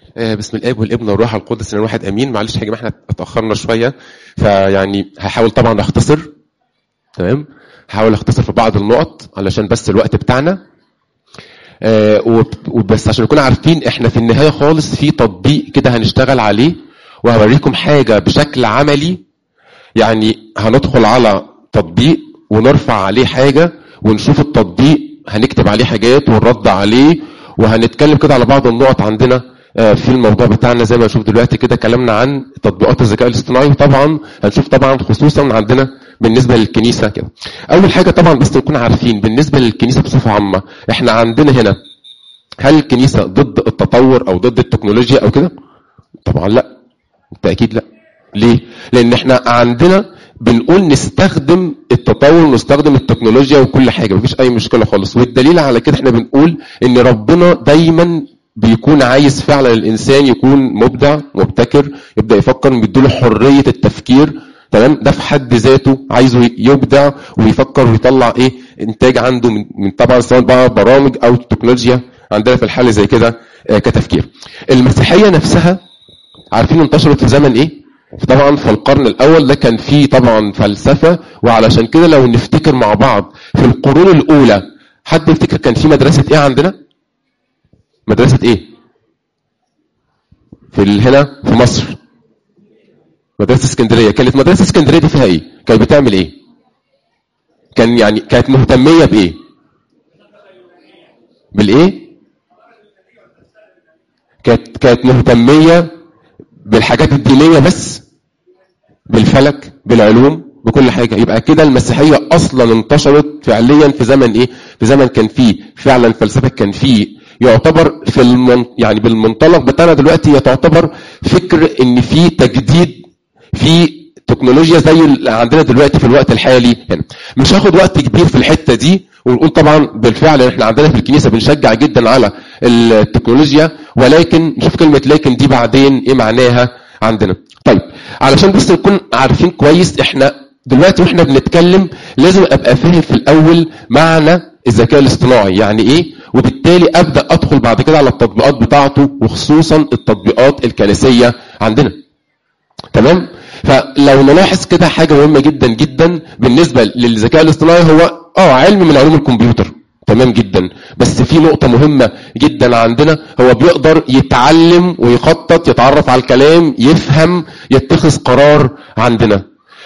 آه، بسم الاب والابن والروح القدس ان الواحد امين معلش يا جماعه احنا اتاخرنا شويه فيعني هحاول طبعا اختصر تمام هحاول اختصر في بعض النقط علشان بس الوقت بتاعنا آه، وب- وبس عشان نكون عارفين احنا في النهايه خالص في تطبيق كده هنشتغل عليه وهوريكم حاجه بشكل عملي يعني هندخل على تطبيق ونرفع عليه حاجه ونشوف التطبيق هنكتب عليه حاجات ونرد عليه وهنتكلم كده على بعض النقط عندنا آه، في الموضوع بتاعنا زي ما نشوف دلوقتي كده كلامنا عن تطبيقات الذكاء الاصطناعي طبعا هنشوف طبعا خصوصا عندنا بالنسبه للكنيسه كده اول حاجه طبعا بس نكون عارفين بالنسبه للكنيسه بصفه عامه احنا عندنا هنا هل الكنيسه ضد التطور او ضد التكنولوجيا او كده طبعا لا بالتاكيد لا ليه لان احنا عندنا بنقول نستخدم التطور ونستخدم التكنولوجيا وكل حاجه مفيش اي مشكله خالص والدليل على كده احنا بنقول ان ربنا دايما بيكون عايز فعلا الانسان يكون مبدع مبتكر يبدا يفكر مديله حريه التفكير تمام ده في حد ذاته عايزه يبدع ويفكر ويطلع ايه انتاج عنده من, من طبعا سواء بقى برامج او تكنولوجيا عندنا في الحاله زي كده آه، كتفكير المسيحيه نفسها عارفين انتشرت في زمن ايه طبعا في القرن الاول ده كان فيه طبعا فلسفه وعلشان كده لو نفتكر مع بعض في القرون الاولى حد يفتكر كان في مدرسه ايه عندنا مدرسه ايه في ال- هنا في مصر مدرسه اسكندريه كانت مدرسه اسكندريه دي فيها ايه كانت بتعمل ايه كان يعني كانت مهتميه بايه بالايه كانت كانت مهتميه بالحاجات الدينيه بس بالفلك بالعلوم بكل حاجه يبقى كده المسيحيه اصلا انتشرت فعليا في زمن ايه في زمن كان فيه فعلا فلسفه كان فيه يعتبر في المن... يعني بالمنطلق بتاعنا دلوقتي تعتبر فكر ان في تجديد في تكنولوجيا زي اللي عندنا دلوقتي في الوقت الحالي هنا مش هاخد وقت كبير في الحته دي ونقول طبعا بالفعل احنا عندنا في الكنيسه بنشجع جدا على التكنولوجيا ولكن نشوف كلمه لكن دي بعدين ايه معناها عندنا طيب علشان بس نكون عارفين كويس احنا دلوقتي واحنا بنتكلم لازم ابقى فاهم في الاول معنى الذكاء الاصطناعي يعني ايه وبالتالي ابدا ادخل بعد كده على التطبيقات بتاعته وخصوصا التطبيقات الكنسيه عندنا تمام فلو نلاحظ كده حاجه مهمه جدا جدا بالنسبه للذكاء الاصطناعي هو اه علم من علوم الكمبيوتر تمام جدا بس في نقطة مهمة جدا عندنا هو بيقدر يتعلم ويخطط يتعرف على الكلام يفهم يتخذ قرار عندنا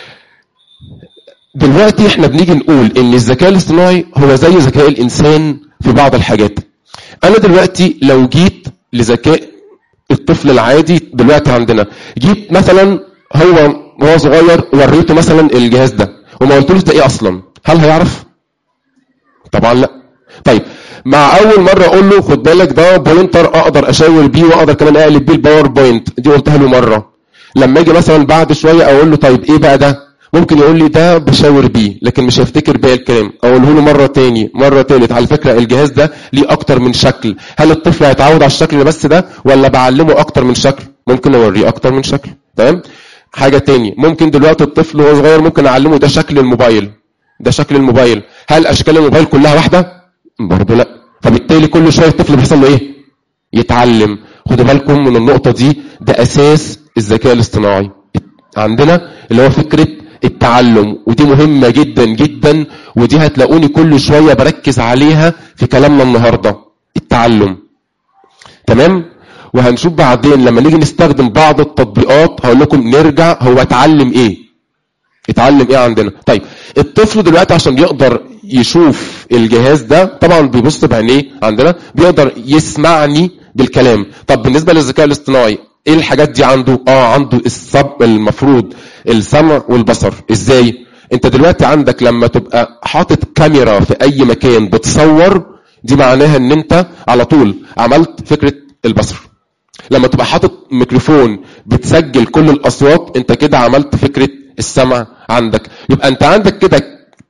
دلوقتي احنا بنيجي نقول ان الذكاء الاصطناعي هو زي ذكاء الانسان في بعض الحاجات انا دلوقتي لو جيت لذكاء الطفل العادي دلوقتي عندنا جيت مثلا هو وهو صغير وريته مثلا الجهاز ده وما قلتلوش ده ايه اصلا هل هيعرف طبعا لا طيب مع اول مره اقول له خد بالك ده بوينتر اقدر اشاور بيه واقدر كمان اقلب بيه الباوربوينت دي قلتها له مره لما اجي مثلا بعد شويه اقول له طيب ايه بقى ده ممكن يقول لي ده بشاور بيه لكن مش هيفتكر باقي الكلام اقوله له مره تاني مره تالت على فكره الجهاز ده ليه اكتر من شكل هل الطفل هيتعود على الشكل بس ده ولا بعلمه اكتر من شكل ممكن اوريه اكتر من شكل تمام حاجه تاني ممكن دلوقتي الطفل وهو صغير ممكن اعلمه ده شكل الموبايل ده شكل الموبايل هل اشكال الموبايل كلها واحده برضه لا فبالتالي كل شويه الطفل بيحصل له ايه يتعلم خدوا بالكم من النقطه دي ده اساس الذكاء الاصطناعي عندنا اللي هو فكره التعلم ودي مهمه جدا جدا ودي هتلاقوني كل شويه بركز عليها في كلامنا النهارده التعلم تمام وهنشوف بعدين لما نيجي نستخدم بعض التطبيقات هقول لكم نرجع هو اتعلم ايه اتعلم ايه عندنا طيب الطفل دلوقتي عشان يقدر يشوف الجهاز ده طبعا بيبص بعينيه عندنا بيقدر يسمعني بالكلام طب بالنسبه للذكاء الاصطناعي ايه الحاجات دي عنده اه عنده السب المفروض السمع والبصر ازاي انت دلوقتي عندك لما تبقى حاطط كاميرا في اي مكان بتصور دي معناها ان انت على طول عملت فكره البصر لما تبقى حاطط ميكروفون بتسجل كل الاصوات انت كده عملت فكره السمع عندك يبقى انت عندك كده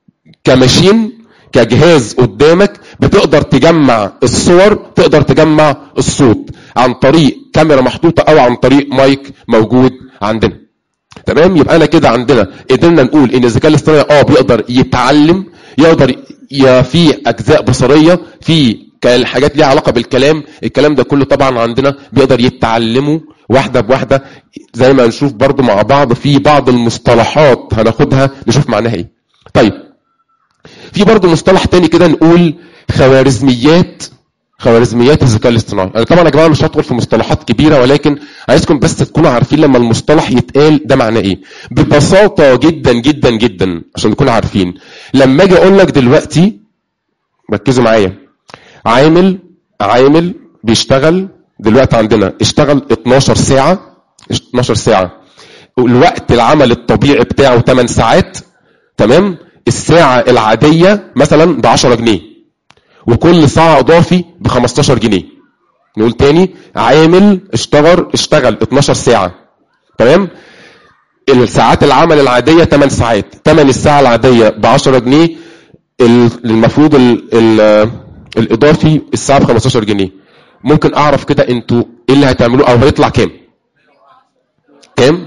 كماشين كجهاز قدامك بتقدر تجمع الصور تقدر تجمع الصوت عن طريق كاميرا محطوطه او عن طريق مايك موجود عندنا تمام يبقى انا كده عندنا قدرنا نقول ان الذكاء الاصطناعي اه بيقدر يتعلم يقدر ي... في اجزاء بصريه في كالحاجات ليها علاقه بالكلام الكلام ده كله طبعا عندنا بيقدر يتعلمه واحده بواحده زي ما نشوف برضو مع بعض في بعض المصطلحات هناخدها نشوف معناها ايه طيب في برضو مصطلح تاني كده نقول خوارزميات خوارزميات الذكاء الاصطناعي انا طبعا يا جماعه مش هدخل في مصطلحات كبيره ولكن عايزكم بس تكونوا عارفين لما المصطلح يتقال ده معناه ايه ببساطه جدا جدا جدا عشان تكونوا عارفين لما اجي اقول لك دلوقتي ركزوا معايا عامل عامل بيشتغل دلوقتي عندنا اشتغل 12 ساعه 12 ساعه الوقت العمل الطبيعي بتاعه 8 ساعات تمام الساعه العاديه مثلا ب 10 جنيه وكل ساعة إضافي ب 15 جنيه نقول تاني عامل اشتغل اشتغل 12 ساعة تمام الساعات العمل العادية 8 ساعات 8 الساعة العادية ب 10 جنيه المفروض ال ال الإضافي الساعة ب 15 جنيه ممكن أعرف كده أنتوا إيه اللي هتعملوه أو هيطلع كام؟ كام؟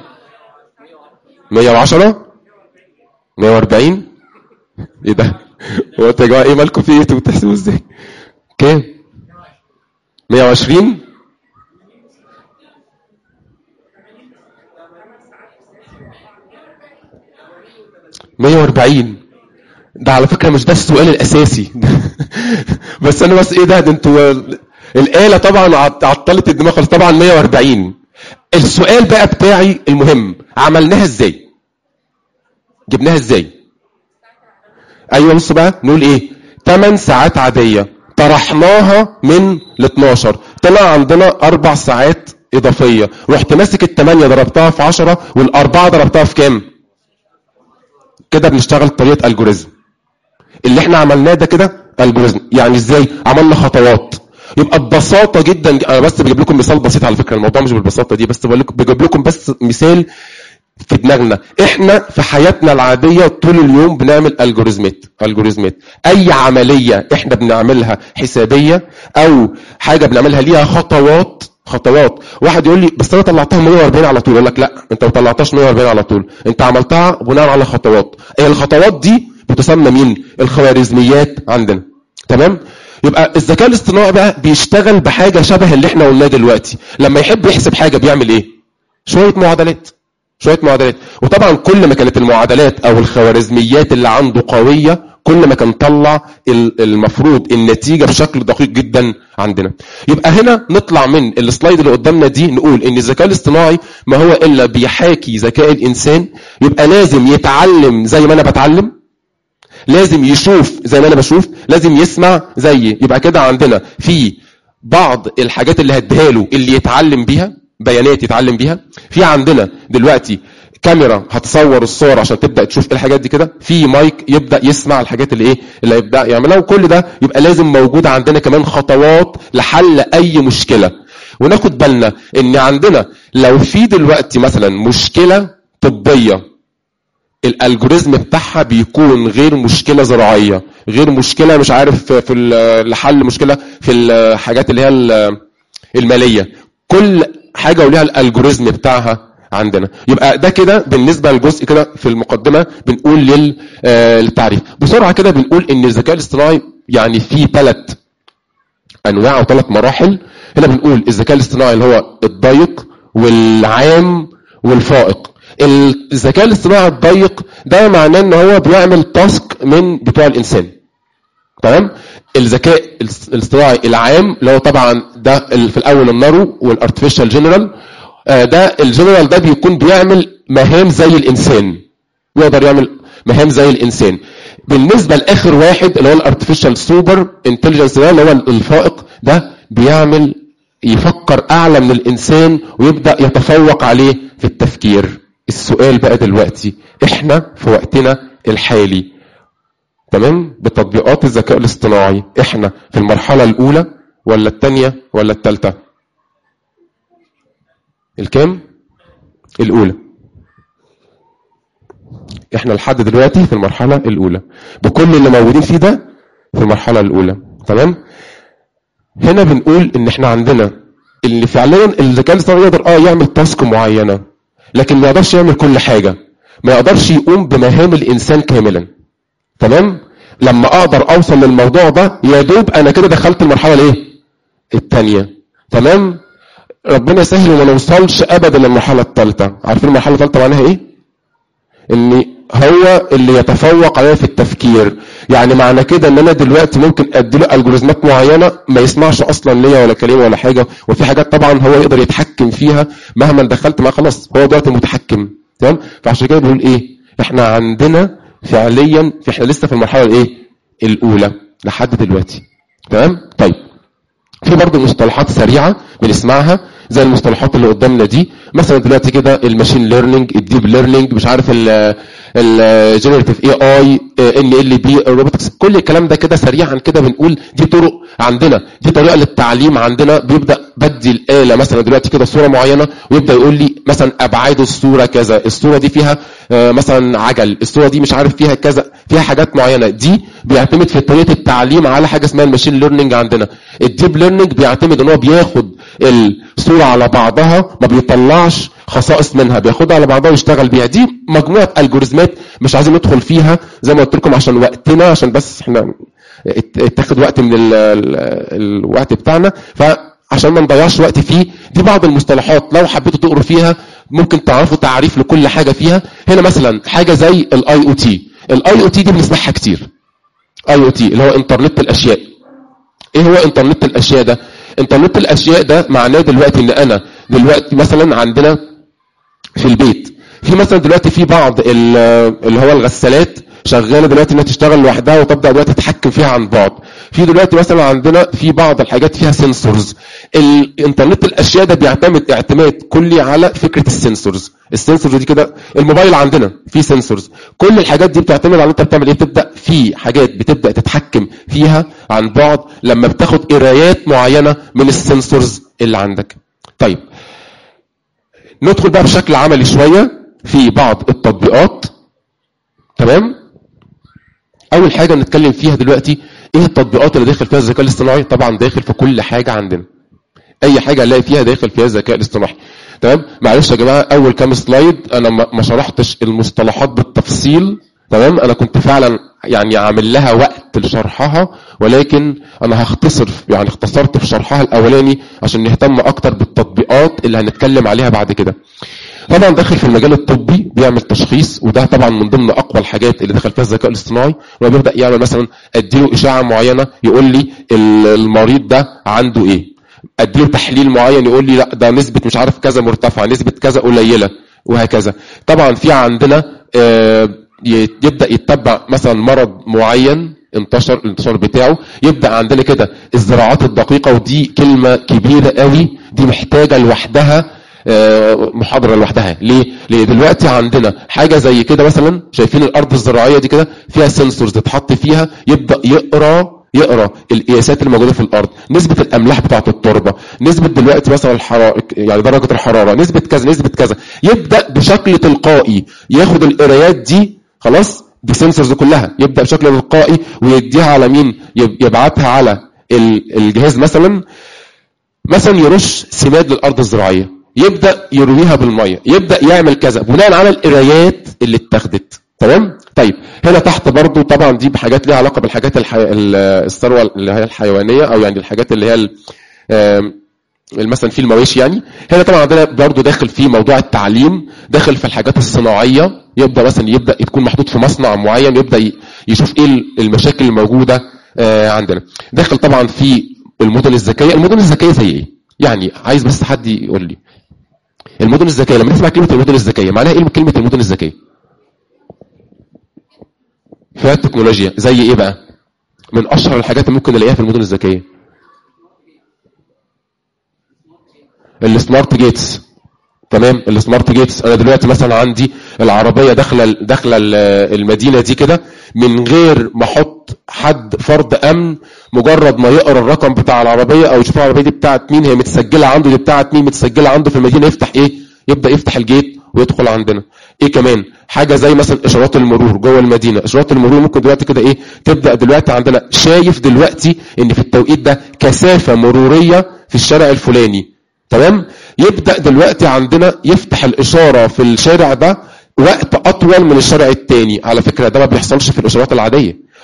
110 140 ايه ده؟ هو انتوا يا جماعه ايه مالكم في ايه انتوا بتحسبوا ازاي؟ كام؟ 120 140 ده على فكره مش ده السؤال الاساسي بس انا بس ايه ده ده انتوا الاله طبعا عطلت الدماغ خالص طبعا 140 السؤال بقى بتاعي المهم عملناها ازاي؟ جبناها ازاي؟ ايوه بص بقى نقول ايه 8 ساعات عاديه طرحناها من ال 12 طلع عندنا اربع ساعات اضافيه رحت ماسك الثمانيه ضربتها في 10 والاربعه ضربتها في كام كده بنشتغل طريقه الجوريزم اللي احنا عملناه ده كده الجوريزم يعني ازاي عملنا خطوات يبقى ببساطه جدا انا بس بجيب لكم مثال بسيط على فكره الموضوع مش بالبساطه دي بس بجيب لكم بس مثال في دماغنا احنا في حياتنا العادية طول اليوم بنعمل الجوريزمات الجوريزمات اي عملية احنا بنعملها حسابية او حاجة بنعملها ليها خطوات خطوات واحد يقول لي بس انا طلعتها 140 على طول اقول لك لا انت ما طلعتهاش 140 على طول انت عملتها بناء على خطوات هي الخطوات دي بتسمى مين الخوارزميات عندنا تمام يبقى الذكاء الاصطناعي بقى بيشتغل بحاجه شبه اللي احنا قلناه دلوقتي لما يحب يحسب حاجه بيعمل ايه شويه معادلات شويه معادلات وطبعا كل ما كانت المعادلات او الخوارزميات اللي عنده قويه كل ما كان طلع المفروض النتيجه بشكل دقيق جدا عندنا يبقى هنا نطلع من السلايد اللي قدامنا دي نقول ان الذكاء الاصطناعي ما هو الا بيحاكي ذكاء الانسان يبقى لازم يتعلم زي ما انا بتعلم لازم يشوف زي ما انا بشوف لازم يسمع زيي يبقى كده عندنا في بعض الحاجات اللي هديها له اللي يتعلم بيها بيانات يتعلم بيها في عندنا دلوقتي كاميرا هتصور الصور عشان تبدا تشوف ايه الحاجات دي كده في مايك يبدا يسمع الحاجات اللي ايه اللي يبدا يعملها وكل ده يبقى لازم موجود عندنا كمان خطوات لحل اي مشكله وناخد بالنا ان عندنا لو في دلوقتي مثلا مشكله طبيه الالجوريزم بتاعها بيكون غير مشكله زراعيه غير مشكله مش عارف في لحل مشكله في الحاجات اللي هي الماليه كل حاجه وليها الالجوريزم بتاعها عندنا يبقى ده كده بالنسبه للجزء كده في المقدمه بنقول للتعريف بسرعه كده بنقول ان الذكاء الاصطناعي يعني فيه ثلاث انواع او ثلاث مراحل هنا بنقول الذكاء الاصطناعي اللي هو الضيق والعام والفائق الذكاء الاصطناعي الضيق ده معناه ان هو بيعمل تاسك من بتوع الانسان تمام الذكاء الاصطناعي العام اللي هو طبعا ده في الاول النارو والارتفيشال جنرال ده الجنرال ده بيكون بيعمل مهام زي الانسان يقدر يعمل مهام زي الانسان بالنسبه لاخر واحد اللي هو الارتفيشال سوبر انتليجنس ده اللي هو الفائق ده بيعمل يفكر اعلى من الانسان ويبدا يتفوق عليه في التفكير السؤال بقى دلوقتي احنا في وقتنا الحالي تمام بتطبيقات الذكاء الاصطناعي احنا في المرحله الاولى ولا الثانيه ولا الثالثه الكام الاولى احنا لحد دلوقتي في المرحله الاولى بكل اللي موجودين فيه ده في المرحله الاولى تمام هنا بنقول ان احنا عندنا اللي فعليا الذكاء الاصطناعي يقدر اه يعمل تاسك معينه لكن ما يقدرش يعمل كل حاجه ما يقدرش يقوم بمهام الانسان كاملا تمام لما اقدر اوصل للموضوع ده يا دوب انا كده دخلت المرحله الايه الثانيه تمام ربنا يسهل وما نوصلش ابدا للمرحله الثالثه عارفين المرحله الثالثه معناها ايه ان هو اللي يتفوق عليا في التفكير يعني معنى كده ان انا دلوقتي ممكن ادي له الجوريزمات معينه ما يسمعش اصلا ليا ولا كلمه ولا حاجه وفي حاجات طبعا هو يقدر يتحكم فيها مهما دخلت معاه خلاص هو دلوقتي متحكم تمام فعشان كده بنقول ايه احنا عندنا فعليا في احنا لسه في المرحله الايه الاولى لحد دلوقتي تمام طيب في برضه مصطلحات سريعه بنسمعها زي المصطلحات اللي قدامنا دي مثلا دلوقتي كده الماشين ليرنينج الديب ليرنينج مش عارف الجنريتيف اي اي ان ال بي الروبوتكس كل الكلام ده كده سريعا كده بنقول دي طرق عندنا دي طريقه للتعليم عندنا بيبدا بدي الاله مثلا دلوقتي كده صوره معينه ويبدا يقول لي مثلا ابعاد الصوره كذا الصوره دي فيها آه، مثلا عجل الصوره دي مش عارف فيها كذا فيها حاجات معينه دي بيعتمد في طريقه التعليم على حاجه اسمها الماشين ليرنينج عندنا الديب ليرنينج بيعتمد ان هو بياخد الصوره على بعضها ما بيطلعش خصائص منها بياخدها على بعضها ويشتغل بيها دي مجموعه الجوريزمات مش عايزين ندخل فيها زي ما قلت لكم عشان وقتنا عشان بس احنا ات- اتاخد وقت من ال ال الوقت بتاعنا فعشان ما نضيعش وقت فيه دي بعض المصطلحات لو حبيتوا تقروا فيها ممكن تعرفوا تعريف لكل حاجه فيها هنا مثلا حاجه زي الاي او تي الاي او تي دي بنسمعها كتير اي او تي اللي هو انترنت الاشياء ايه هو انترنت الاشياء ده انترنت الاشياء ده معناه دلوقتي ان انا دلوقتي مثلا عندنا في البيت في مثلا دلوقتي في بعض ال- اللي هو الغسالات شغاله دلوقتي انها تشتغل لوحدها وتبدا دلوقتي تتحكم فيها عن بعد في دلوقتي مثلا عندنا في بعض الحاجات فيها سنسورز الانترنت الاشياء ده بيعتمد اعتماد كلي على فكره السنسورز السنسورز دي كده الموبايل عندنا فيه سنسورز كل الحاجات دي بتعتمد على انت بتعمل ايه بتبدا في حاجات بتبدا تتحكم فيها عن بعد لما بتاخد قرايات معينه من السنسورز اللي عندك طيب ندخل بقى بشكل عملي شويه في بعض التطبيقات تمام اول حاجه نتكلم فيها دلوقتي ايه التطبيقات اللي داخل فيها الذكاء الاصطناعي طبعا داخل في كل حاجه عندنا اي حاجه نلاقي فيها داخل فيها الذكاء الاصطناعي تمام معلش يا جماعه اول كام سلايد انا ما ما شرحتش المصطلحات بالتفصيل تمام انا كنت فعلا يعني عامل لها وقت لشرحها ولكن انا هختصر يعني اختصرت في شرحها الاولاني عشان نهتم اكتر بالتطبيقات اللي هنتكلم عليها بعد كده طبعا داخل في المجال الطبي بيعمل تشخيص وده طبعا من ضمن اقوى الحاجات اللي دخل فيها الذكاء الاصطناعي هو بيبدا يعمل مثلا اديله اشاعه معينه يقول لي ال- المريض ده عنده ايه اديله تحليل معين يقول لي لا ده نسبه مش عارف كذا مرتفعه نسبه كذا قليله وهكذا طبعا في عندنا آه، ي- يبدا يتبع مثلا مرض معين انتشر الانتشار بتاعه يبدا عندنا كده الزراعات الدقيقه ودي كلمه كبيره قوي دي محتاجه لوحدها آه، محاضره لوحدها ليه لان دلوقتي عندنا حاجه زي كده مثلا شايفين الارض الزراعيه دي كده فيها سنسورز تتحط فيها يبدا يقرا يقرا القياسات اللي موجوده في الارض نسبه الاملاح بتاعه التربه نسبه دلوقتي مثلا الحراره يعني درجه الحراره نسبه كذا نسبه كذا يبدا بشكل تلقائي ياخد القرايات دي خلاص دي سنسورز كلها يبدا بشكل تلقائي ويديها على مين يب- يبعتها على ال- الجهاز مثلا مثلا يرش سماد للارض الزراعيه يبدا يرويها بالميه يبدا يعمل كذا بناء على القرايات اللي اتاخدت تمام طيب هنا تحت برضو طبعا دي بحاجات ليها علاقه بالحاجات الحي... ال- الثروه اللي هي الحيوانيه او يعني الحاجات اللي هي ال... آم، مثلا في المواشي يعني هنا طبعا عندنا برضو داخل في موضوع التعليم داخل في الحاجات الصناعيه يبدا مثلا يبدا يكون محطوط في مصنع معين يبدا ي- يشوف ايه المشاكل الموجوده آه، عندنا داخل طبعا في المدن الذكيه المدن الذكيه زي ايه يعني عايز بس حد يقول لي المدن الذكيه لما نسمع كلمه المدن الذكيه معناها ايه كلمه المدن الذكيه فيها التكنولوجيا زي ايه بقى من اشهر الحاجات اللي ممكن نلاقيها في المدن الذكيه السمارت جيتس تمام السمارت جيتس انا دلوقتي مثلا عندي العربيه داخله داخله ال- المدينه دي كده من غير ما احط حد فرد امن مجرد ما يقرا الرقم بتاع العربيه او يشوف العربيه دي بتاعت مين هي متسجله عنده دي بتاعت مين متسجله عنده في المدينه يفتح ايه يبدا يفتح الجيت ويدخل عندنا ايه كمان حاجه زي مثلا اشارات المرور جوه المدينه اشارات المرور ممكن دلوقتي كده ايه تبدا دلوقتي عندنا شايف دلوقتي ان في التوقيت ده كثافه مروريه في الشارع الفلاني تمام يبدا دلوقتي عندنا يفتح الاشاره في الشارع ده وقت اطول من الشارع التاني على فكره ده ما بيحصلش في الاشارات العاديه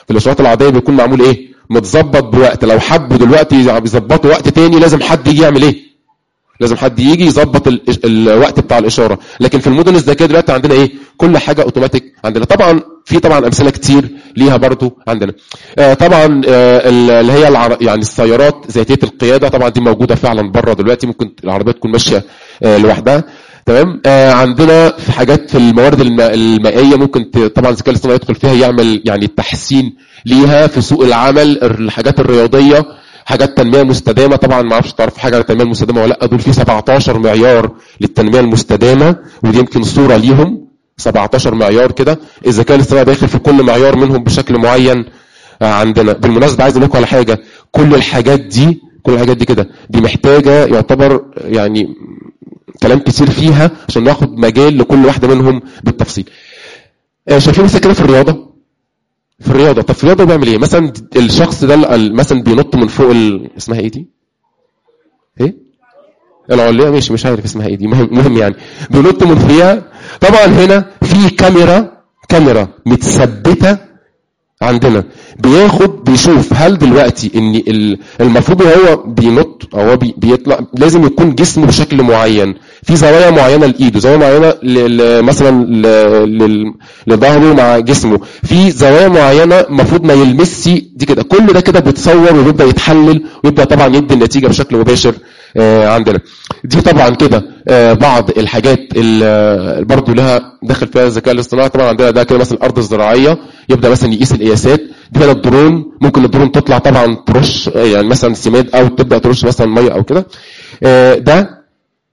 الاشارات العاديه بيكون معمول ايه متظبط بوقت لو حبوا دلوقتي يظبطوا وقت تاني لازم حد يجي يعمل ايه لازم حد يجي يظبط ال- الوقت بتاع الاشاره لكن في المدن الذكيه دلوقتي عندنا ايه كل حاجه اوتوماتيك عندنا طبعا في طبعا امثله كتير ليها برضو عندنا آه طبعا آه ال- اللي هي العر... يعني السيارات ذاتيه القياده طبعا دي موجوده فعلا بره دلوقتي ممكن العربيه تكون ماشيه آه لوحدها تمام آه عندنا في حاجات في الموارد الم... المائيه ممكن ت... طبعا الذكاء الاصطناعي يدخل فيها يعمل يعني تحسين ليها في سوق العمل الحاجات الرياضيه حاجات تنميه مستدامه طبعا ما اعرفش تعرف حاجه عن التنميه المستدامه ولا لا دول في 17 معيار للتنميه المستدامه ودي يمكن صوره ليهم 17 معيار كده الذكاء الاصطناعي داخل في كل معيار منهم بشكل معين آه، عندنا بالمناسبه عايز اقول لكم على حاجه كل الحاجات دي كل الحاجات دي كده دي محتاجه يعتبر يعني كلام كتير فيها عشان ناخد مجال لكل واحده منهم بالتفصيل آه، شايفين مثلا كده في الرياضه في الرياضه طب في الرياضه بيعمل ايه مثلا الشخص ده ال- مثلا بينط من فوق ال... اسمها ايه دي ايه العليا ماشي مش عارف اسمها ايه دي مهم, مهم يعني بينط من فيها طبعا هنا في كاميرا كاميرا متثبته عندنا بياخد بيشوف هل دلوقتي ان ال- المفروض وهو بينط او هو بي- بيطلع لازم يكون جسمه بشكل معين في زوايا معينه لايده زوايا معينه ل- ل- مثلا ل- لل- لظهره مع جسمه في زوايا معينه المفروض ما يلمسش دي كده كل ده كده بيتصور وبيبدا يتحلل ويبدا طبعا يدي النتيجه بشكل مباشر آه، عندنا دي طبعا كده آه، بعض الحاجات اللي برضه لها دخل فيها الذكاء الاصطناعي طبعا عندنا ده كده مثلا الارض الزراعيه يبدا مثلا يقيس القياسات دي كده الدرون ممكن الدرون تطلع طبعا ترش آه، يعني مثلا سماد او تبدا ترش مثلا ميه او كده آه، ده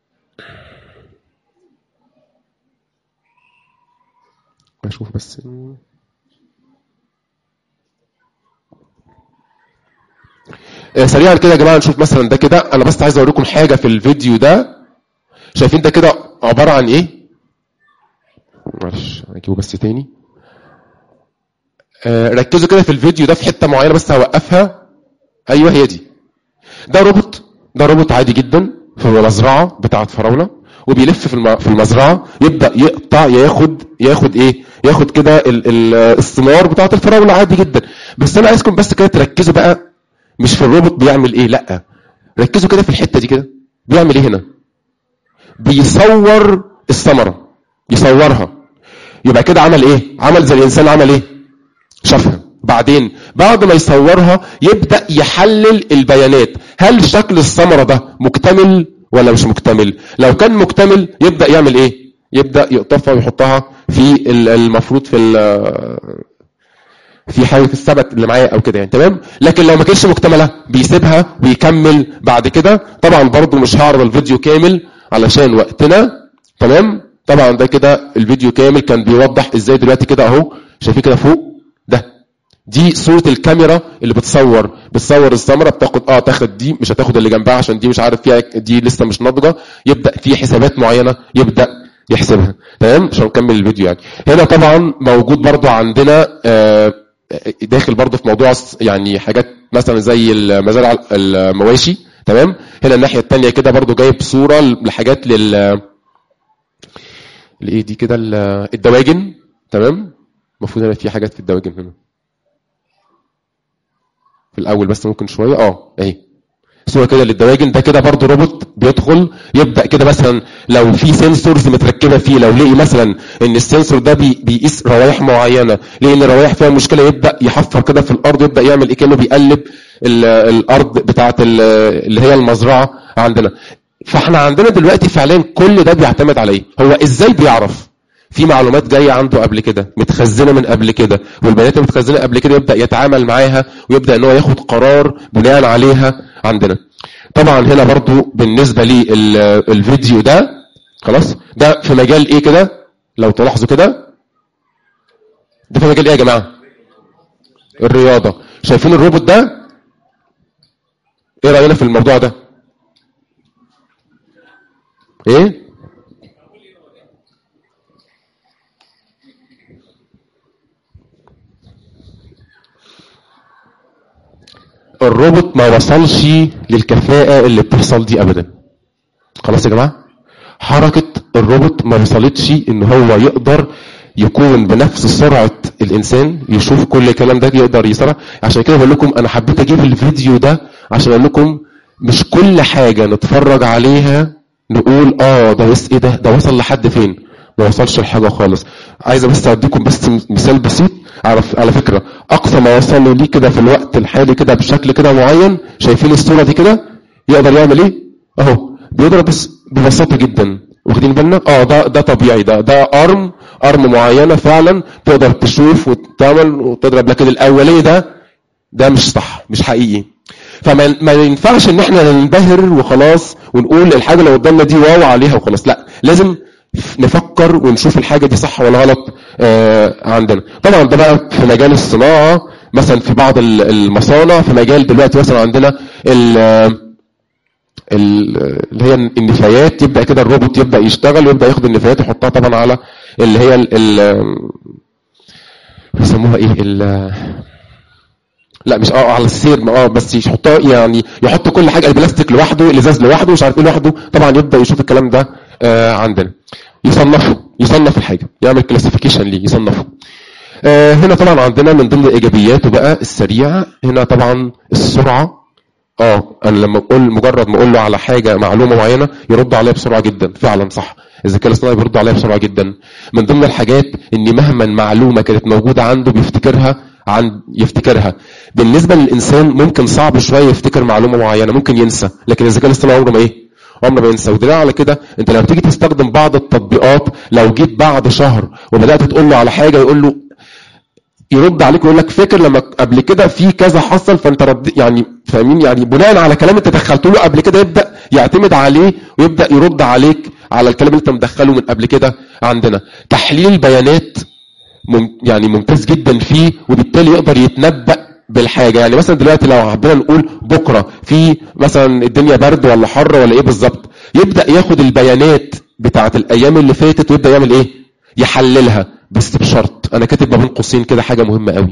بشوف بس آه، سريعا كده يا جماعه نشوف مثلا ده كده انا بس عايز اوريكم حاجه في الفيديو ده شايفين ده كده عباره عن ايه معلش اجيبه بس تاني آه، ركزوا كده في الفيديو ده في حته معينه بس هوقفها ايوه هي دي ده روبوت ده روبوت عادي جدا في مزرعه بتاعه فراوله وبيلف في الم- في المزرعه يبدا يقطع ياخد ياخد ايه ياخد كده ال- ال- الثمار بتاعه الفراوله عادي جدا بس انا عايزكم بس كده تركزوا بقى مش في الروبوت بيعمل ايه لا ركزوا كده في الحته دي كده بيعمل ايه هنا بيصور الثمره يصورها يبقى كده عمل ايه عمل زي الانسان عمل ايه شافها بعدين بعد ما يصورها يبدا يحلل البيانات هل شكل الثمره ده مكتمل ولا مش مكتمل لو كان مكتمل يبدا يعمل ايه يبدا يقطفها ويحطها في ال- المفروض في ال- في حاجه في السبت اللي معايا او كده يعني تمام لكن لو ما كانتش مكتمله بيسيبها ويكمل بعد كده طبعا برضو مش هعرض الفيديو كامل علشان وقتنا تمام طبعا ده كده الفيديو كامل كان بيوضح ازاي دلوقتي كده اهو شايفين كده فوق ده دي صورة الكاميرا اللي بتصور بتصور الثمرة بتاخد اه تاخد دي مش هتاخد اللي جنبها عشان دي مش عارف فيها دي لسه مش ناضجة يبدأ في حسابات معينة يبدأ يحسبها تمام عشان نكمل الفيديو يعني هنا طبعا موجود برضو عندنا آه داخل برضو في موضوع يعني حاجات مثلا زي المزارع المواشي تمام هنا الناحية التانية كده برضو جايب صورة لحاجات لل الايه دي كده ال- الدواجن تمام المفروض هنا في حاجات في الدواجن هنا في الاول بس ممكن شويه اه اهي صوره كده للدواجن ده كده برضو روبوت بيدخل يبدا كده مثلا لو في سنسورز متركبه فيه لو لقي مثلا ان السنسور ده بي بيقيس روايح معينه لقي ان الروايح فيها مشكله يبدا يحفر كده في الارض يبدا يعمل ايه كانه بيقلب ال- الارض بتاعه ال- اللي هي المزرعه عندنا فاحنا عندنا دلوقتي فعليا كل ده بيعتمد على ايه هو ازاي بيعرف في معلومات جايه عنده قبل كده متخزنه من قبل كده والبيانات المتخزنه قبل كده يبدا يتعامل معاها ويبدا ان هو ياخد قرار بناء عليها عندنا طبعا هنا برضو بالنسبه للفيديو ده خلاص ده في مجال ايه كده لو تلاحظوا كده ده في مجال ايه يا جماعه الرياضه شايفين الروبوت ده ايه راينا في الموضوع ده ايه الروبوت ما وصلش للكفاءة اللي بتحصل دي ابدا خلاص يا جماعة حركة الروبوت ما وصلتش ان هو يقدر يكون بنفس سرعه الانسان يشوف كل الكلام ده يقدر يسرع عشان كده بقول لكم انا حبيت اجيب الفيديو ده عشان اقول لكم مش كل حاجه نتفرج عليها نقول اه ده بس ايه ده ده وصل لحد فين ما وصلش لحاجه خالص عايز بس اديكم بس مثال بسيط على على فكره اقصى ما وصلوا ليه كده في الوقت الحالي كده بشكل كده معين شايفين الصوره دي كده يقدر يعمل ايه اهو بيضرب بس ببساطه جدا واخدين بالنا اه ده ده طبيعي ده ده ارم ارم معينه فعلا تقدر تشوف وتعمل وتضرب لكن الاولاني ده ده مش صح مش حقيقي فما ما ينفعش ان احنا ننبهر وخلاص ونقول الحاجه اللي قدامنا دي واو عليها وخلاص لا لازم نفكر ونشوف الحاجه دي صح ولا غلط آه عندنا طبعا ده بقى في مجال الصناعه مثلا في بعض المصانع في مجال دلوقتي مثلا عندنا اللي هي النفايات يبدا كده الروبوت يبدا يشتغل ويبدا ياخد النفايات يحطها طبعا على اللي هي ال بيسموها ايه ال لا مش اه على السير اه بس يحطها يعني يحط كل حاجه البلاستيك لوحده الازاز لوحده مش عارف ايه لوحده طبعا يبدا يشوف الكلام ده آه عندنا يصنفه يصنف الحاجه يعمل كلاسيفيكيشن ليه يصنفه آه هنا طبعا عندنا من ضمن ايجابياته بقى السريعه هنا طبعا السرعه اه انا لما اقول مجرد ما اقول له على حاجه معلومه معينه يرد عليها بسرعه جدا فعلا صح الذكاء الاصطناعي بيرد عليها بسرعه جدا من ضمن الحاجات ان مهما معلومه كانت موجوده عنده بيفتكرها عن يفتكرها بالنسبه للانسان ممكن صعب شويه يفتكر معلومه معينه ممكن ينسى لكن الذكاء الاصطناعي عمره ما ايه عمره ما ينسى ودليل على كده انت لما بتيجي تستخدم بعض التطبيقات لو جيت بعد شهر وبدات تقول له على حاجه يقول له يرد عليك ويقول لك فاكر لما قبل كده في كذا حصل فانت رد يعني فاهمين يعني بناء على كلام انت دخلته له قبل كده يبدا يعتمد عليه ويبدا يرد عليك على الكلام اللي انت مدخله من قبل كده عندنا تحليل البيانات مم يعني ممتاز جدا فيه وبالتالي يقدر يتنبأ بالحاجه يعني مثلا دلوقتي لو حبينا نقول بكره في مثلا الدنيا برد ولا حر ولا ايه بالظبط يبدا ياخد البيانات بتاعه الايام اللي فاتت ويبدا يعمل ايه يحللها بس بشرط انا كاتب ما بين قوسين كده حاجه مهمه قوي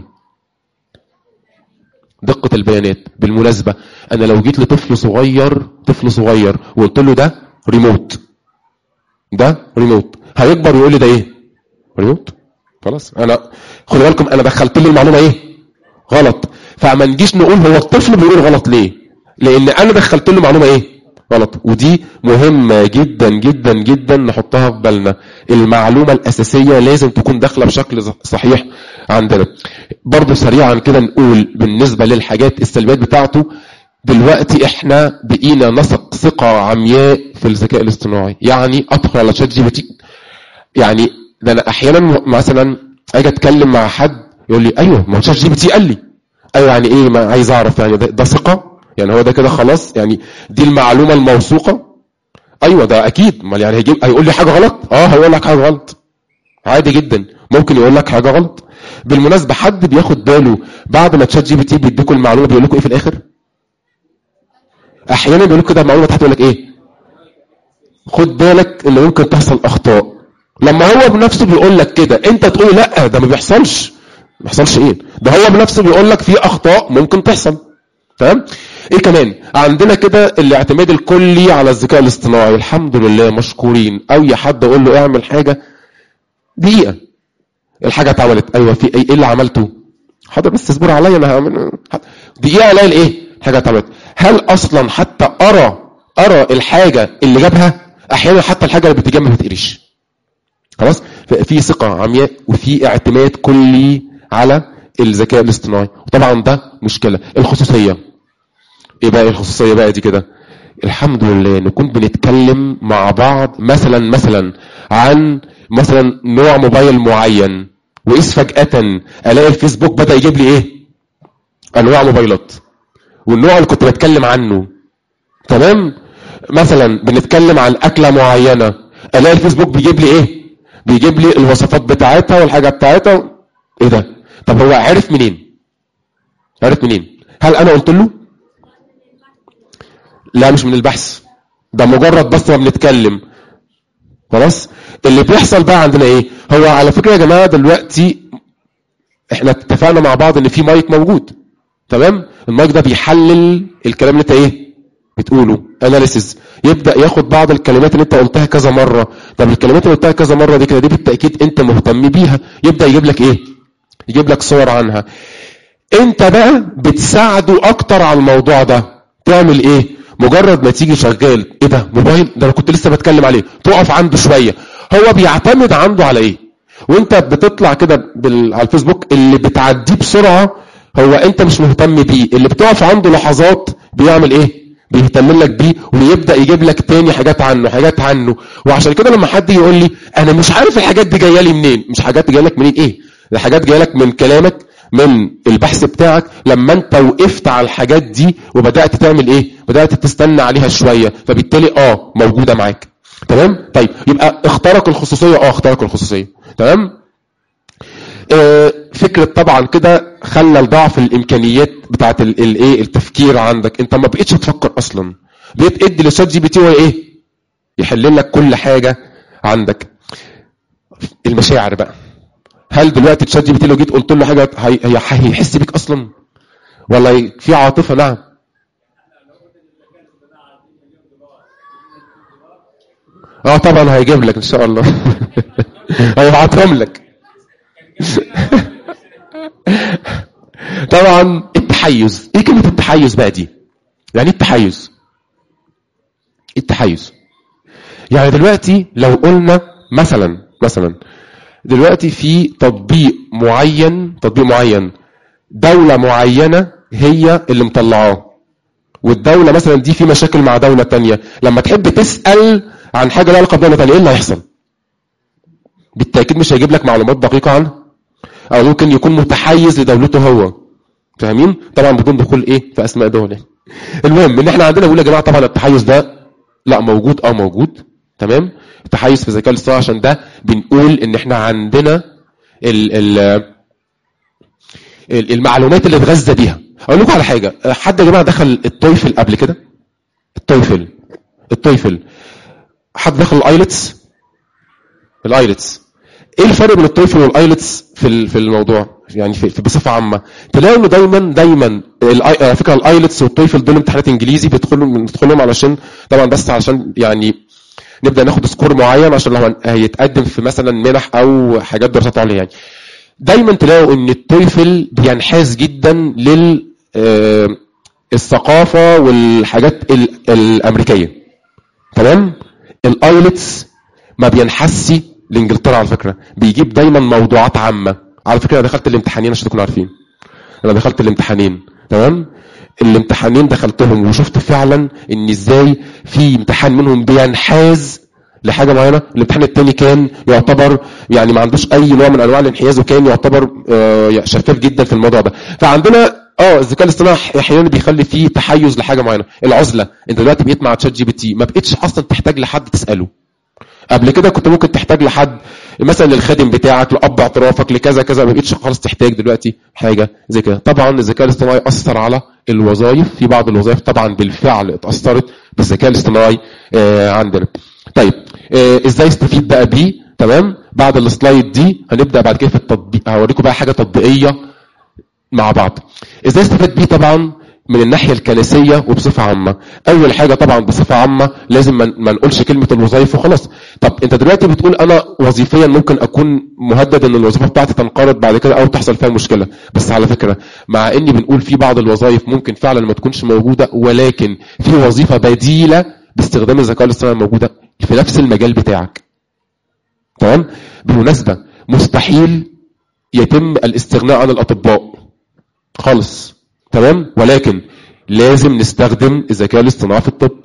دقه البيانات بالمناسبه انا لو جيت لطفل صغير طفل صغير وقلت له ده ريموت ده ريموت هيكبر ويقول لي ده ايه ريموت خلاص انا خدوا بالكم انا دخلت له المعلومه ايه غلط فما نجيش نقول هو الطفل بيقول غلط ليه لان انا دخلت له معلومه ايه غلط ودي مهمة جدا جدا جدا نحطها في بالنا المعلومة الأساسية لازم تكون داخلة بشكل صحيح عندنا برضه سريعا كده نقول بالنسبة للحاجات السلبيات بتاعته دلوقتي احنا بقينا نثق ثقة عمياء في الذكاء الاصطناعي يعني ادخل على شات جي بي تي يعني ده انا احيانا مثلا اجي اتكلم مع حد يقول لي ايوه ما هو شات جي بي تي قال لي ايوه يعني ايه ما عايز اعرف يعني ده, ده ثقه يعني هو ده كده خلاص يعني دي المعلومه الموثوقه ايوه ده اكيد امال يعني هيجيب هيقول لي حاجه غلط اه هيقول لك حاجه غلط عادي جدا ممكن يقول لك حاجه غلط بالمناسبه حد بياخد باله بعد ما تشات جي بي تي بيديكوا المعلومه بيقول لكم ايه في الاخر احيانا بيقول لكم كده المعلومه تحت يقول لك ايه خد بالك ان ممكن تحصل اخطاء لما هو بنفسه بيقول لك كده انت تقول لا ده ما بيحصلش ما بيحصلش ايه ده هو بنفسه بيقول لك في اخطاء ممكن تحصل تمام ايه كمان عندنا كده الاعتماد الكلي على الذكاء الاصطناعي الحمد لله مشكورين اي حد اقول له اعمل حاجه دقيقه الحاجه اتعملت ايوه في ايه اللي عملته حاضر بس اصبر عليا انا هعمل دقيقه الاقي الايه الحاجه اتعملت هل اصلا حتى ارى ارى الحاجه اللي جابها احيانا حتى الحاجه اللي بتجي ما بتقريش خلاص في ثقه عمياء وفي اعتماد كلي على الذكاء الاصطناعي وطبعا ده مشكله الخصوصيه ايه بقى الخصوصيه بقى دي كده الحمد لله نكون بنتكلم مع بعض مثلا مثلا عن مثلا نوع موبايل معين واذ فجاه الاقي الفيسبوك بدا يجيب لي ايه انواع موبايلات والنوع اللي كنت بتكلم عنه تمام مثلا بنتكلم عن اكله معينه الاقي الفيسبوك بيجيب لي ايه بيجيب لي الوصفات بتاعتها والحاجه بتاعتها ايه ده طب هو عرف منين عرف منين هل انا قلت له لا مش من البحث ده مجرد بس ما بنتكلم خلاص اللي بيحصل بقى عندنا ايه هو على فكره يا جماعه دلوقتي احنا اتفقنا مع بعض ان في مايك موجود تمام المايك ده بيحلل الكلام اللي انت ايه بتقوله اناليسيز يبدا ياخد بعض الكلمات اللي انت قلتها كذا مره طب الكلمات اللي قلتها كذا مره دي كده دي بالتاكيد انت مهتم بيها يبدا يجيب لك ايه يجيب لك صور عنها انت بقى بتساعده اكتر على الموضوع ده تعمل ايه مجرد ما تيجي شغال ايه ده موبايل ده انا كنت لسه بتكلم عليه تقف عنده شويه هو بيعتمد عنده على ايه وانت بتطلع كده بال... على الفيسبوك اللي بتعديه بسرعه هو انت مش مهتم بيه اللي بتقف عنده لحظات بيعمل ايه بيهتم لك بيه ويبدا يجيب لك تاني حاجات عنه حاجات عنه وعشان كده لما حد يقول لي انا مش عارف الحاجات دي جايه لي منين مش حاجات جايه لك منين ايه ده حاجات جايه لك من كلامك من البحث بتاعك لما انت وقفت على الحاجات دي وبدات تعمل ايه بدات تستنى عليها شويه فبالتالي اه موجوده معاك تمام طيب يبقى اخترق الخصوصيه اه اخترق الخصوصيه تمام آه، فكرة طبعا كده خلى ضعف الامكانيات بتاعت الايه التفكير عندك انت ما بقتش تفكر اصلا بقيت ادي لشات جي بي تي هو ايه يحل لك كل حاجه عندك المشاعر بقى هل دلوقتي تشات جي بي تي لو جيت قلت له حاجه هي- هي- هيحس بيك اصلا ولا ي- في عاطفه نعم اه طبعا هيجيب لك ان شاء الله هيبعتهم لك طبعا التحيز ايه كلمه التحيز بقى دي يعني ايه التحيز إيه التحيز يعني دلوقتي لو قلنا مثلا مثلا دلوقتي في تطبيق معين تطبيق معين دولة معينة هي اللي مطلعاه والدولة مثلا دي في مشاكل مع دولة تانية لما تحب تسأل عن حاجة لها علاقة بدولة تانية ايه اللي هيحصل؟ بالتأكيد مش هيجيب لك معلومات دقيقة عنها أو ممكن يكون متحيز لدولته هو فاهمين؟ طبعا بدون دخول ايه في أسماء دول يعني. المهم ان احنا عندنا بقول يا جماعة طبعا التحيز ده لا موجود اه موجود تمام التحيز في الذكاء الاصطناعي عشان ده بنقول ان احنا عندنا ال ال ال- المعلومات اللي اتغذى بيها اقول لكم على حاجه حد يا جماعه دخل التويفل قبل كده التويفل التويفل حد دخل الايلتس الايلتس ايه الفرق بين التويفل والايلتس في ال- في الموضوع يعني في في- بصفه عامه تلاقوا انه دايما دايما الآي- على فكره الايلتس والتويفل دول امتحانات انجليزي بيدخلوا بندخلهم علشان طبعا بس علشان يعني نبدا ناخد سكور معين عشان لو هن- هيتقدم في مثلا منح او حاجات دراسات عليا يعني دايما تلاقوا ان التويفل بينحاز جدا لل آه، الثقافه والحاجات ال- الامريكيه تمام الايلتس ما بينحسي لانجلترا على فكره بيجيب دايما موضوعات عامه على فكره انا دخلت الامتحانين عشان تكونوا عارفين انا دخلت الامتحانين تمام الامتحانين دخلتهم وشفت فعلا ان ازاي في امتحان منهم بينحاز لحاجه معينه الامتحان التاني كان يعتبر يعني ما عندوش اي نوع من انواع الانحياز وكان يعتبر آه، شفاف جدا في الموضوع ده فعندنا اه الذكاء الاصطناعي احيانا بيخلي فيه تحيز لحاجه معينه العزله انت دلوقتي بقيت مع تشات جي بي تي ما بقتش اصلا تحتاج لحد تساله قبل كده كنت ممكن تحتاج لحد مثلا للخادم بتاعك لاب اعترافك لكذا كذا ما بقتش خلاص تحتاج دلوقتي حاجه زي كده طبعا الذكاء الاصطناعي اثر على الوظائف في بعض الوظائف طبعا بالفعل اتاثرت بالذكاء الاصطناعي آه، عندنا طيب آه، ازاي استفيد بقى بيه تمام بعد السلايد دي هنبدا بعد كده في التطبيق هوريكم بقى حاجه تطبيقيه مع بعض ازاي استفاد بيه طبعا من الناحيه الكنسيه وبصفه عامه اول حاجه طبعا بصفه عامه لازم ما ما نقولش كلمه الوظائف وخلاص طب انت دلوقتي بتقول انا وظيفيا ممكن اكون مهدد ان الوظيفه بتاعتي تنقرض بعد كده او تحصل فيها مشكله بس على فكره مع اني بنقول في بعض الوظائف ممكن فعلا ما تكونش موجوده ولكن في وظيفه بديله باستخدام الذكاء الاصطناعي موجوده في نفس المجال بتاعك تمام بالمناسبه مستحيل يتم الاستغناء عن الاطباء خالص تمام ولكن لازم نستخدم الذكاء الاصطناعي في الطب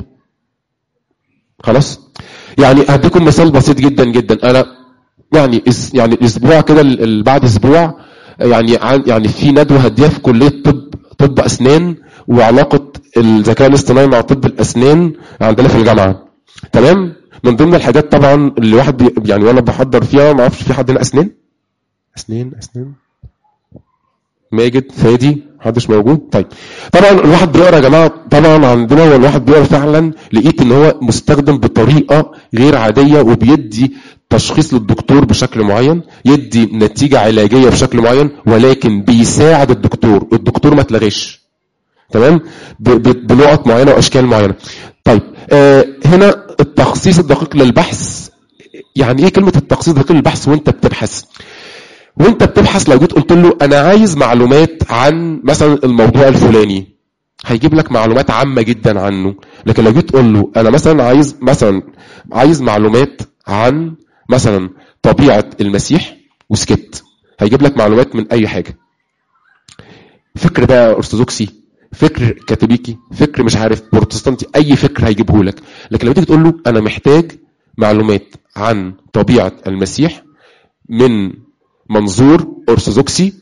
خلاص يعني هديكم مثال بسيط جدا جدا انا يعني اس يعني اسبوع كده ال- ال- بعد اسبوع يعني عن يعني في ندوه هديها في كليه طب طب اسنان وعلاقه الذكاء الاصطناعي مع طب الاسنان عندنا في الجامعه تمام من ضمن الحاجات طبعا اللي الواحد بي يعني وانا بحضر فيها ما اعرفش في حد هنا اسنان اسنان اسنان ماجد فادي محدش موجود طيب طبعا الواحد بيقرا يا جماعه طبعا عندنا هو الواحد بيقرا فعلا لقيت ان هو مستخدم بطريقه غير عاديه وبيدي تشخيص للدكتور بشكل معين يدي نتيجه علاجيه بشكل معين ولكن بيساعد الدكتور الدكتور ما اتلغاش تمام ب- ب- بنقط معينه واشكال معينه طيب آه هنا التخصيص الدقيق للبحث يعني ايه كلمه التخصيص الدقيق للبحث وانت بتبحث وانت بتبحث لو جيت قلت له انا عايز معلومات عن مثلا الموضوع الفلاني هيجيب لك معلومات عامة جدا عنه لكن لو جيت تقول له انا مثلا عايز مثلا عايز معلومات عن مثلا طبيعة المسيح وسكت هيجيب لك معلومات من اي حاجة فكر بقى ارثوذكسي فكر كاثوليكي فكر مش عارف بروتستانتي اي فكر هيجيبه لك لكن لو تيجي تقول له انا محتاج معلومات عن طبيعة المسيح من منظور ارثوذكسي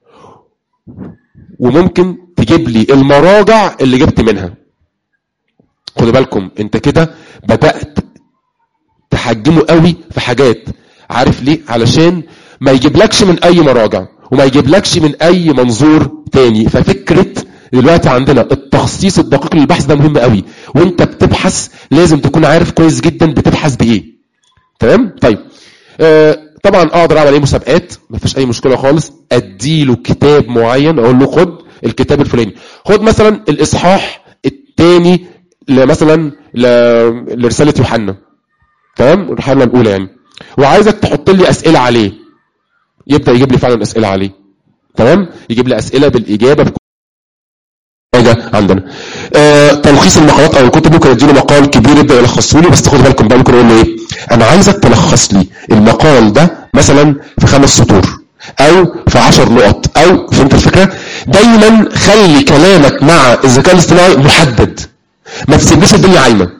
وممكن تجيب لي المراجع اللي جبت منها خدوا بالكم انت كده بدأت تحجمه قوي في حاجات عارف ليه علشان ما يجيبلكش من اي مراجع وما يجيبلكش من اي منظور تاني ففكرة دلوقتي عندنا التخصيص الدقيق للبحث ده مهم قوي وانت بتبحث لازم تكون عارف كويس جدا بتبحث بايه تمام طيب آه طبعا اقدر اعمل ايه مسابقات مفيش اي مشكله خالص اديله كتاب معين اقول له خد الكتاب الفلاني خد مثلا الاصحاح الثاني مثلا ل- لرساله يوحنا تمام يوحنا الاولى يعني وعايزك تحط لي اسئله عليه يبدا يجيب لي فعلا اسئله عليه تمام يجيب لي اسئله بالاجابه بكل حاجه عندنا آه تلخيص المقالات او الكتب ممكن اديله مقال كبير يبدا يلخصه لي بس خد بالكم بقى ممكن اقول له ايه انا عايزك تلخص لي المقال ده مثلا في خمس سطور او في عشر نقط او فهمت الفكره دايما خلي كلامك مع الذكاء الاصطناعي محدد ما تسيبليش الدنيا عايمه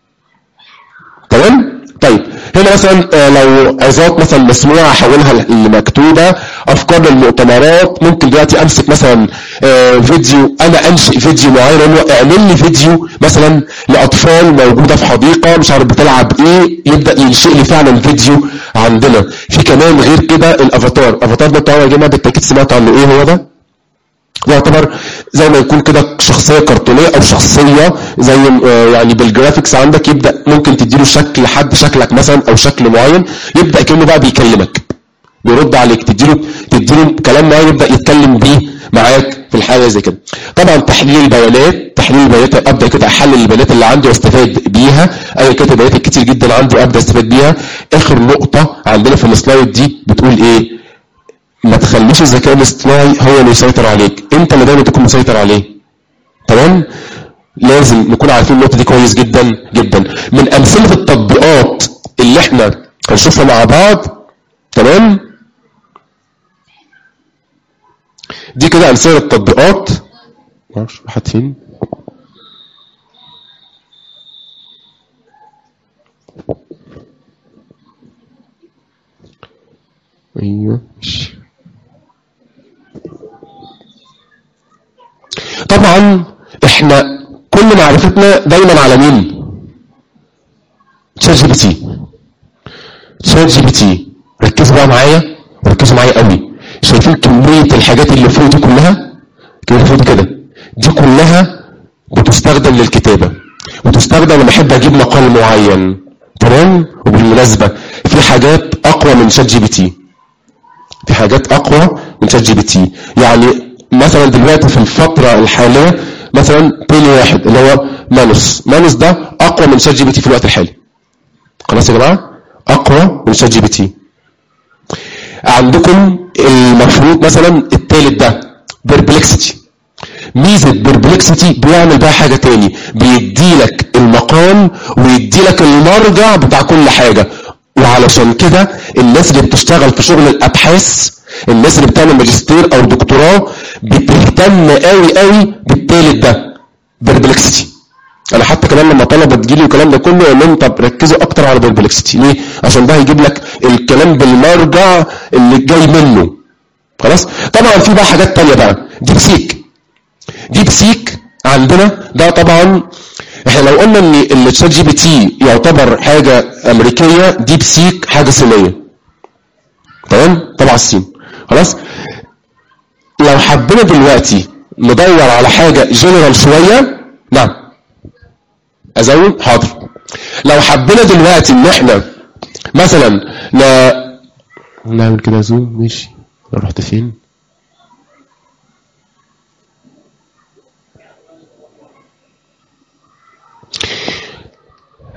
تمام طيب هنا مثلا آه، لو عظات مثلا مسموعه احولها لمكتوبه افكار للمؤتمرات ممكن دلوقتي امسك مثلا آه، فيديو انا انشئ فيديو معين اقول له اعمل لي فيديو مثلا لاطفال موجوده في حديقه مش عارف بتلعب ايه يبدا ينشئ لي فعلا فيديو عندنا في كمان غير كده الافاتار افاتار ده طبعا يا جماعه بالتاكيد سمعت عنه ايه هو ده يعتبر زي ما يكون كده شخصيه كرتونيه او شخصيه زي آه، يعني بالجرافيكس عندك يبدا ممكن تديله شكل حد شكلك مثلا او شكل معين يبدا كانه بقى بيكلمك بيرد عليك تديله تديله كلام معين يبدا يتكلم بيه معاك في الحاله زي كده طبعا تحليل البيانات تحليل البيانات ابدا كده احلل البيانات اللي عندي واستفاد بيها اي كده بيانات كتير جدا عندي ابدا استفاد بيها اخر نقطه عندنا في السلايد دي بتقول ايه ما تخليش الذكاء الاصطناعي هو اللي يسيطر عليك انت اللي دايما تكون مسيطر عليه تمام لازم نكون عارفين النقطه دي كويس جدا جدا من امثله التطبيقات اللي احنا هنشوفها مع بعض تمام دي كده امثله التطبيقات معرفش راحت فين ايوه ماشي طبعا احنا كل معرفتنا دايما على مين تشات جي بي تي تشات جي بي تي ركزوا بقى معايا ركزوا معايا قوي شايفين كمية الحاجات اللي فوق دي كلها كده فوق كده دي كلها بتستخدم للكتابة وتستخدم لما احب اجيب مقال معين تمام وبالمناسبة في حاجات اقوى من شات جي بي تي في حاجات اقوى من شات جي بي تي يعني مثلا دلوقتي في الفتره الحاليه مثلا بيلي واحد اللي هو مانوس مانوس ده اقوى من شات جي بي تي في الوقت الحالي خلاص يا جماعه اقوى من شات جي بي تي عندكم المفروض مثلا التالت ده بيربلكسيتي ميزه بيربلكسيتي بيعمل بقى حاجه تاني بيديلك المقام ويديلك المرجع بتاع كل حاجه وعلشان كده الناس اللي بتشتغل في شغل الابحاث الناس اللي بتعمل ماجستير او دكتوراه بتهتم قوي قوي بالتالت ده بيربلكسيتي انا حتى كمان لما طلبه تجيلي والكلام ده كله اقول لهم طب ركزوا اكتر على بيربلكسيتي ليه عشان ده هيجيب لك الكلام بالمرجع اللي جاي منه خلاص طبعا في بقى حاجات تانية بقى ديب سيك ديب سيك عندنا ده طبعا احنا لو قلنا ان الشات جي بي تي يعتبر حاجه امريكيه ديب سيك حاجه صينيه تمام طبعا الصين خلاص لو حبينا دلوقتي ندور على حاجه جنرال شويه نعم ازود حاضر لو حبينا دلوقتي ان احنا مثلا ن... نعمل كده زوم ماشي رحت فين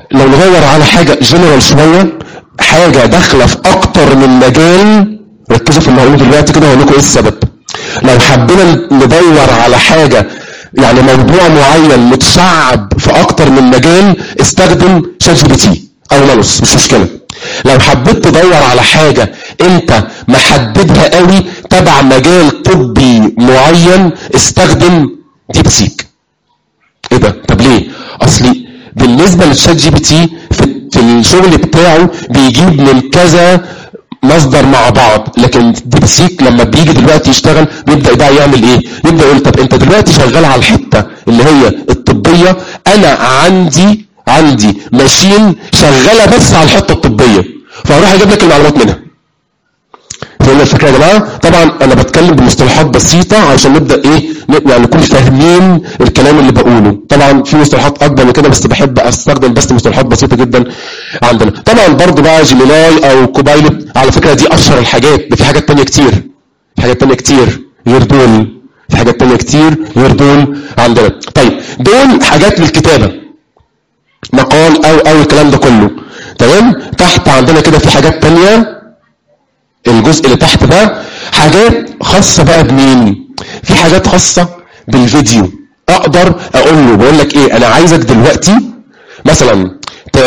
لو ندور على حاجه جنرال شويه حاجه داخله في اكتر من مجال ركزوا في اللي هقوله دلوقتي كده هقول لكم ايه السبب لو حبينا ندور على حاجه يعني موضوع معين متشعب في اكتر من مجال استخدم شات جي بي تي او نانوس مش مشكله لو حبيت تدور على حاجه انت محددها قوي تبع مجال طبي معين استخدم ديب سيك ايه ده طب ليه اصلي بالنسبه للشات جي بي تي في في الشغل بتاعه بيجيب من كذا مصدر مع بعض لكن ديب سيك لما بيجي دلوقتي يشتغل بيبدا بقى يعمل ايه يبدا يقول طب انت دلوقتي شغال على الحته اللي هي الطبيه انا عندي عندي ماشين شغاله بس على الحته الطبيه فهروح اجيب لك المعلومات منها فهمنا الفكره يا جماعه طبعا انا بتكلم بمصطلحات بسيطه عشان نبدا ايه ن- يعني نكون فاهمين الكلام اللي بقوله طبعا في مصطلحات اكبر من كده بس بحب استخدم بس مصطلحات بسيطه جدا عندنا طبعا برضو بقى جيميناي او كوبايلوت على فكره دي اشهر الحاجات ده في حاجات تانية كتير في حاجات تانية كتير غير دول في حاجات تانية كتير غير دول عندنا طيب دول حاجات للكتابه مقال او او الكلام ده كله تمام تحت عندنا كده في حاجات تانية الجزء اللي تحت ده حاجات خاصة بقى بمين في حاجات خاصة بالفيديو اقدر اقول له بقول لك ايه انا عايزك دلوقتي مثلا ت...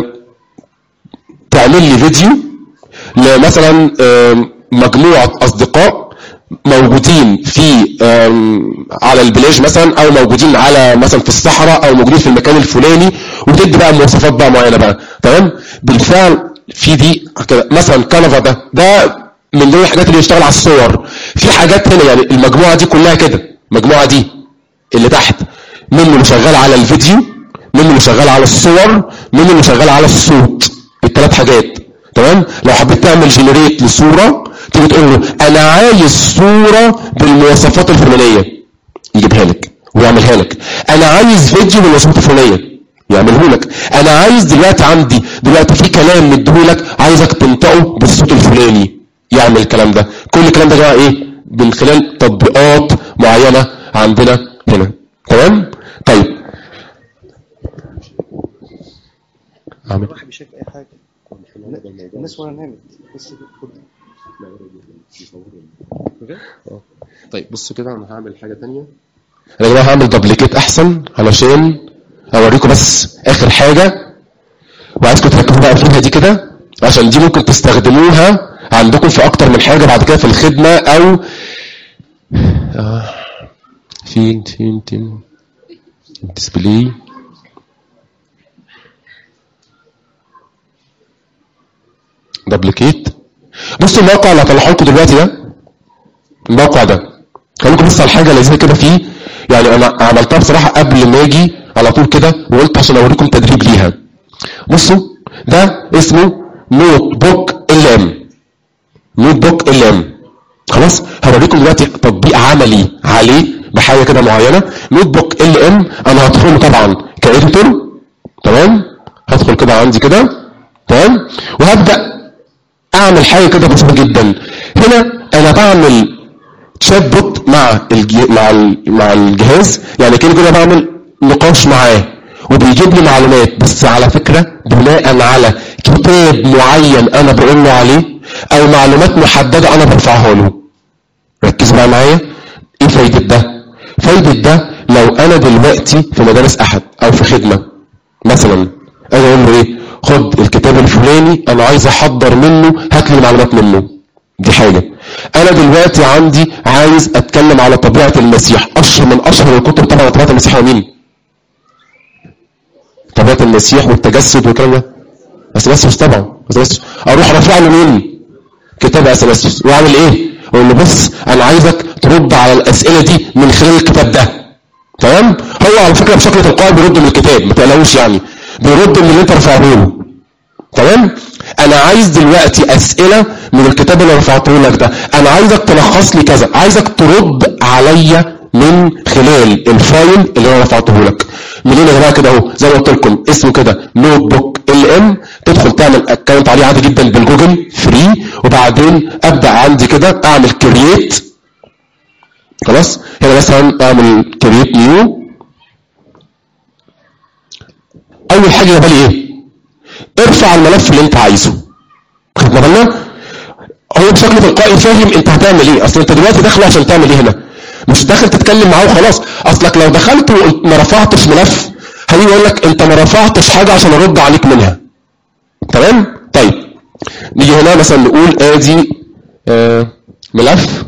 تعمل لي فيديو لمثلا آم، مجموعة اصدقاء موجودين في آم، على البلاج مثلا او موجودين على مثلا في الصحراء او موجودين في المكان الفلاني وتدي بقى مواصفات بقى معينه بقى تمام بالفعل في دي كده مثلا كانفا ده ده من ضمن الحاجات اللي بيشتغل على الصور في حاجات هنا يعني المجموعه دي كلها كده المجموعه دي اللي تحت منه اللي شغال على الفيديو منه اللي شغال على الصور منه اللي شغال على الصوت الثلاث حاجات تمام لو حبيت تعمل جنريت لصوره تيجي تقول له انا عايز صوره بالمواصفات الفلانيه يجيبها لك ويعملها لك انا عايز فيديو بالمواصفات الفلانيه يعمله لك انا عايز دلوقتي عندي دلوقتي في كلام مديهولك عايزك تنطقه بالصوت الفلاني يعمل الكلام ده كل الكلام ده يا جماعه ايه من خلال تطبيقات معينه عندنا هنا تمام طيب عامل الواحد مش شايف اي حاجه الناس ولا نامت بس خد طيب بصوا كده انا هعمل حاجه تانية انا يا جماعه هعمل دبليكيت احسن علشان اوريكم بس اخر حاجه وعايزكم تركزوا بقى فيها دي كده عشان دي ممكن تستخدموها عندكم في اكتر من حاجه بعد كده في الخدمه او آه. فين فين فين ديسبلاي دبليكيت بصوا الموقع اللي هطلعه لكم دلوقتي ده الموقع ده هقول لكم بس على حاجه لذيذه كده فيه يعني انا عملتها بصراحه قبل ما اجي على طول كده وقلت عشان اوريكم تدريب ليها بصوا ده اسمه نوت بوك ال ام نوت بوك ال ام خلاص هوريكم دلوقتي تطبيق عملي عليه بحاجه كده معينه نوت بوك ال ام انا هدخله طبعا كاديتور تمام هدخل كده عندي كده تمام وهبدا اعمل حاجه كده بسيطه جدا هنا انا بعمل تشات بوت مع الجي... مع ال... مع الجهاز يعني كده كده بعمل نقاش معاه وبيجيب لي معلومات بس على فكره بناء على كتاب معين انا بقول له عليه او معلومات محدده انا برفعها له ركز بقى معايا ايه فايده ده فايده ده لو انا دلوقتي في مدارس احد او في خدمه مثلا انا اقول له ايه خد الكتاب الفلاني انا عايز احضر منه هات لي معلومات منه دي حاجة انا دلوقتي عندي عايز اتكلم على طبيعة المسيح اشهر من اشهر الكتب طبعا على طبيعة المسيح هو مين طبيعة المسيح والتجسد والكلام ده اثناسيوس طبعا اثناسيوس اروح رافع له مين كتاب اثناسيوس واعمل ايه اقول له بص انا عايزك ترد على الاسئله دي من خلال الكتاب ده تمام هو على فكره بشكل تلقائي بيرد من الكتاب ما تقلقوش يعني بيرد من اللي انت رفعه له تمام انا عايز دلوقتي اسئله من الكتاب اللي رفعته لك ده انا عايزك تلخص لي كذا عايزك ترد عليا من خلال الفايل اللي انا رفعته لك منين يا جماعه كده اهو زي ما قلت لكم اسمه كده نوت بوك ال ام تدخل تعمل اكونت عليه عادي جدا بالجوجل فري وبعدين ابدا عندي كده اعمل كرييت خلاص هنا مثلا اعمل كرييت نيو اول حاجه جاب لي ايه ارفع الملف اللي انت عايزه خدنا بالنا هو بشكل تلقائي فاهم انت هتعمل ايه اصل انت دلوقتي داخل عشان تعمل ايه هنا مش داخل تتكلم معاه وخلاص اصلك لو دخلت وما رفعتش ملف هيجي يقول لك انت ما رفعتش حاجه عشان ارد عليك منها تمام طيب نيجي هنا مثلا نقول ادي آه ملف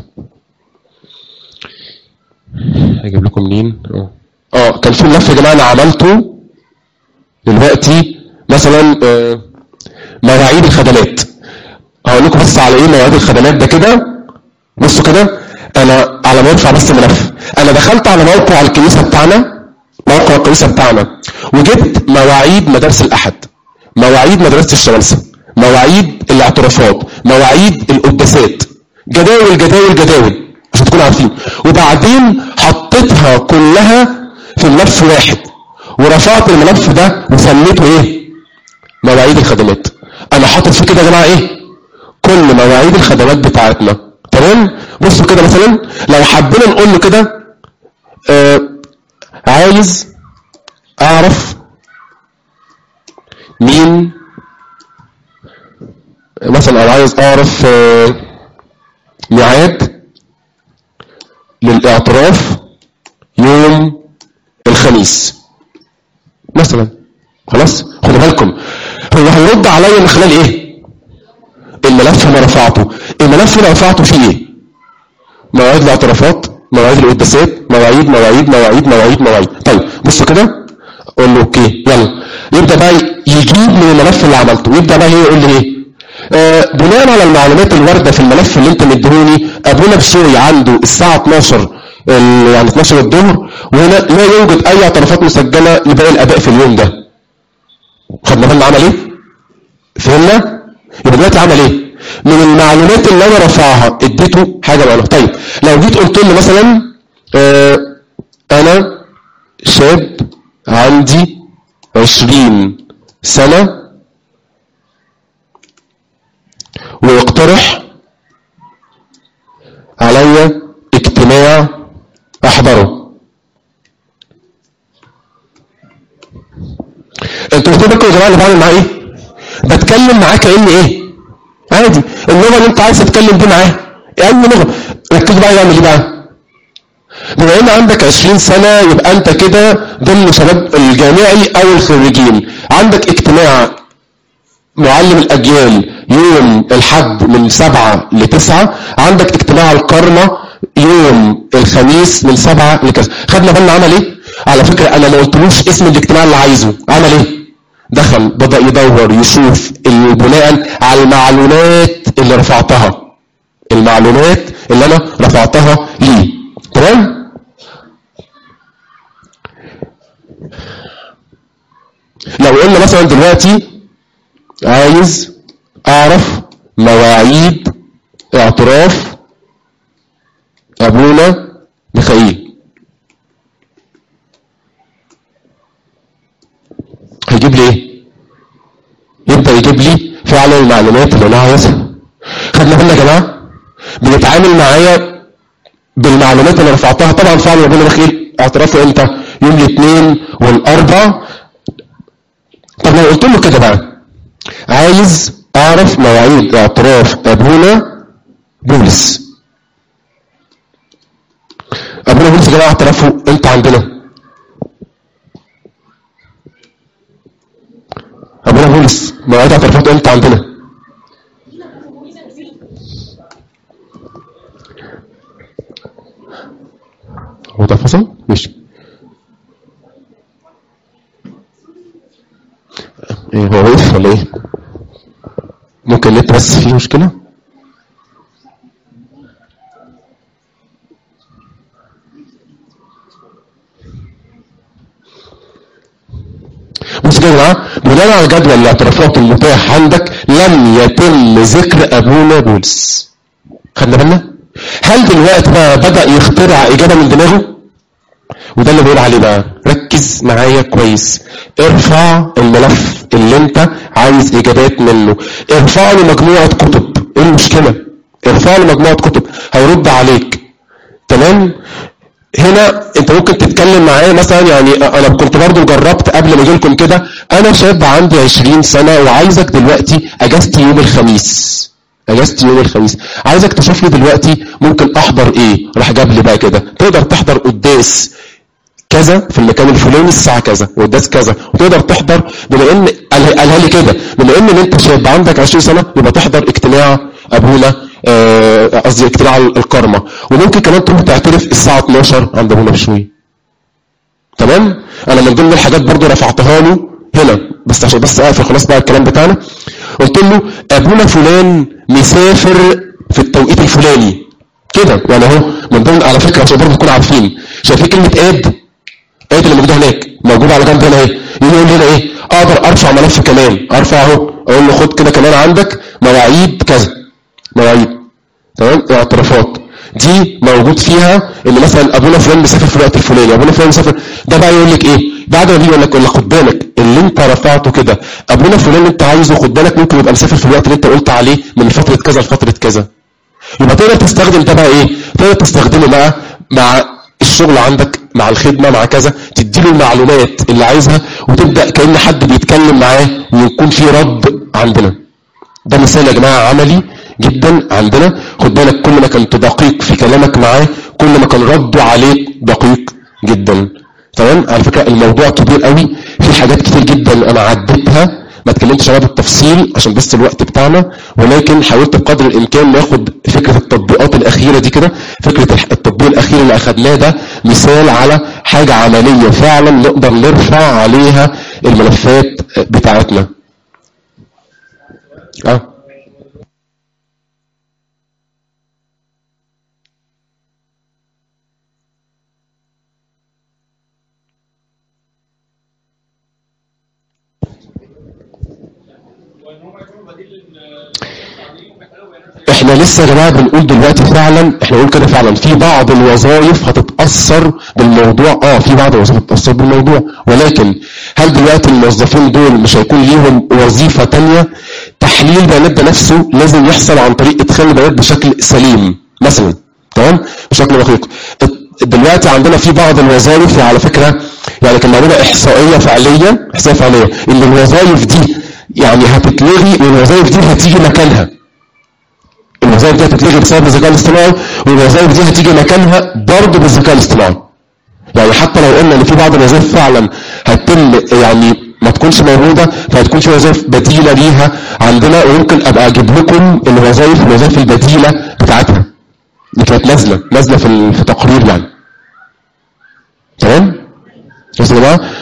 هجيب لكم منين اه اه كان في ملف يا جماعه انا عملته دلوقتي مثلا آه مواعيد الخدمات هقول لكم بس على ايه مواعيد الخدمات ده كده بصوا كده انا على ما يرفع بس ملف انا دخلت على موقع الكنيسه بتاعنا موقع الكنيسه بتاعنا وجبت مواعيد مدارس الاحد مواعيد مدرسه الشمالسه مواعيد الاعترافات مواعيد القداسات جداول جداول جداول عشان تكونوا عارفين وبعدين حطيتها كلها في ملف واحد ورفعت الملف ده وسميته ايه مواعيد الخدمات انا حاطط فيه كده يا جماعه ايه كل مواعيد الخدمات بتاعتنا تمام بصوا كده مثلا لو حبينا نقول له كده آه عايز اعرف مين مثلا او عايز اعرف آه ميعاد للاعتراف يوم الخميس مثلا خلاص خدوا بالكم هو هيرد عليا من خلال ايه الملف اللي رفعته الملف اللي رفعته فيه ايه مواعيد الاعترافات مواعيد القداسات مواعيد مواعيد مواعيد مواعيد مواعيد طيب بصوا كده اقول له اوكي يلا يبدا بقى يجيب من الملف اللي عملته يبدا بقى يقول لي ايه آه بناء على المعلومات الوارده في الملف اللي انت مديهوني ابونا بشوي عنده الساعه 12 يعني 12 الظهر وهنا لا يوجد اي اعترافات مسجله لباقي الاباء في اليوم ده خدنا بالنا عمل ايه فهمنا يبقى دلوقتي عمل ايه من المعلومات اللي انا رفعها اديته حاجه معينه طيب لو جيت قلت له مثلا آه انا شاب عندي 20 سنه ويقترح عليا اجتماع احضره انتوا واخدين بالكم يا جماعه اللي بعمل معاه ايه بتكلم معاه كاني ايه عادي اللغه اللي انت عايز تتكلم دي معاه اي لغه ركزوا بقى يعمل ايه بقى بما ان عندك 20 سنه يبقى انت كده ضمن شباب الجامعي او الخريجين عندك اجتماع معلم الاجيال يوم الحد من سبعة لتسعة عندك اجتماع الكرمة يوم الخميس من سبعة لكذا خدنا بالنا عمل ايه على فكرة انا ما قلتلوش اسم الاجتماع اللي عايزه عمل ايه دخل بدأ يدور يشوف بناء على المعلومات اللي رفعتها المعلومات اللي انا رفعتها ليه تمام لو قلنا مثلا دلوقتي عايز اعرف مواعيد اعتراف ابونا ميخائيل هيجيب لي ايه يبدا يجيب لي فعلا المعلومات اللي انا عايزها خدنا بالنا يا جماعه بنتعامل معايا بالمعلومات اللي رفعتها طبعا فعلا ابونا ميخائيل اعترافه امتى يوم الاثنين والاربع طب لو قلت له كده بقى عايز اعرف مواعيد اعتراف ابونا بولس ابونا بولس يا جماعه اعترافه امتى عندنا ابونا بولس مواعيد اعترافاته امتى عندنا هو ده فصل ماشي ايه هو وقف ولا ايه ممكن النت بس فيه مشكله بص كده يا جماعه بناء على جدول الاعترافات المتاح عندك لم يتم ذكر ابونا بولس خدنا بالنا هل دلوقتي بقى بدا يخترع اجابه من دماغه وده اللي بقول عليه بقى ركز معايا كويس ارفع الملف اللي انت عايز اجابات منه ارفع له مجموعه كتب ايه المشكله ارفع له مجموعه كتب هيرد عليك تمام هنا انت ممكن تتكلم معاه مثلا يعني انا كنت برضو جربت قبل ما اجي لكم كده انا شاب عندي 20 سنه وعايزك دلوقتي اجازتي يوم الخميس اجازتي يوم الخميس عايزك تشوف لي دلوقتي ممكن احضر ايه راح جاب لي بقى كده تقدر تحضر قداس كذا في المكان الفلاني الساعه كذا وقداس كذا وتقدر تحضر بما ان قال- قالها لي كده بما ان انت شاب عندك 20 سنه يبقى تحضر اجتماع ابونا آه، قصدي اجتماع الكرمه وممكن كمان تروح تعترف الساعه 12 عند ابونا بشوي تمام انا من ضمن الحاجات برضو رفعتها له هنا بس عشان بس اقفل خلاص بقى الكلام بتاعنا قلت له ابونا فلان مسافر في التوقيت الفلاني كده يعني اهو من ضمن على فكره عشان برضو تكونوا عارفين شايفين كلمه اد اد اللي موجوده هناك موجوده على جنب هنا اهي يجي يقول لي هنا ايه اقدر ارفع ملف كمان ارفع اهو اقول له خد كده كمان عندك مواعيد كذا مواعيد تمام اعترافات دي موجود فيها ان مثلا ابونا فلان مسافر في الوقت الفلاني ابونا فلان مسافر ده بقى يقول لك ايه بعد ما بيجي يقول لك يقول لك خد بالك اللي انت رفعته كده ابونا فلان اللي انت عايزه خد بالك ممكن يبقى مسافر في الوقت اللي انت قلت عليه من فتره كذا لفتره كذا يبقى تقدر تستخدم ده بقى ايه تقدر تستخدمه بقى مع الشغل عندك مع الخدمه مع كذا تديله المعلومات اللي عايزها وتبدا كان حد بيتكلم معاه ويكون في رد عندنا ده مثال يا جماعه عملي جدا عندنا خد بالك كل ما كنت دقيق في كلامك معاه كل ما كان رده عليك دقيق جدا تمام على فكره الموضوع كبير قوي في حاجات كتير جدا انا عديتها ما اتكلمتش عنها بالتفصيل عشان بس الوقت بتاعنا ولكن حاولت بقدر الامكان ناخد فكره التطبيقات الاخيره دي كده فكره الح- التطبيق الاخير اللي اخدناه ده مثال على حاجه عمليه فعلا نقدر نرفع عليها الملفات بتاعتنا اه احنا لسه يا جماعه بنقول دلوقتي فعلا احنا بنقول كده فعلا في بعض الوظائف هتتاثر بالموضوع اه في بعض الوظائف هتتاثر بالموضوع ولكن هل دلوقتي الموظفين دول مش هيكون ليهم وظيفه تانية تحليل بيانات ده نفسه لازم يحصل عن طريق ادخال البيانات بشكل سليم مثلا تمام بشكل دقيق دلوقتي عندنا في بعض الوظائف على فكره يعني كان معموله احصائيه فعليه احصائيه فعليه ان الوظائف دي يعني هتتلغي والوظائف دي هتيجي مكانها الوظائف دي هتتلغي بسبب الذكاء الاصطناعي والوظائف دي هتيجي مكانها برضه بالذكاء الاصطناعي يعني حتى لو قلنا ان في بعض الوظائف فعلا هتتم يعني ما تكونش موجوده فهتكون في وظائف بديله ليها عندنا وممكن ابقى اجيب لكم الوظائف الوظائف البديله بتاعتها اللي كانت نازله نازله في ال- في تقرير يعني تمام بس يا جماعه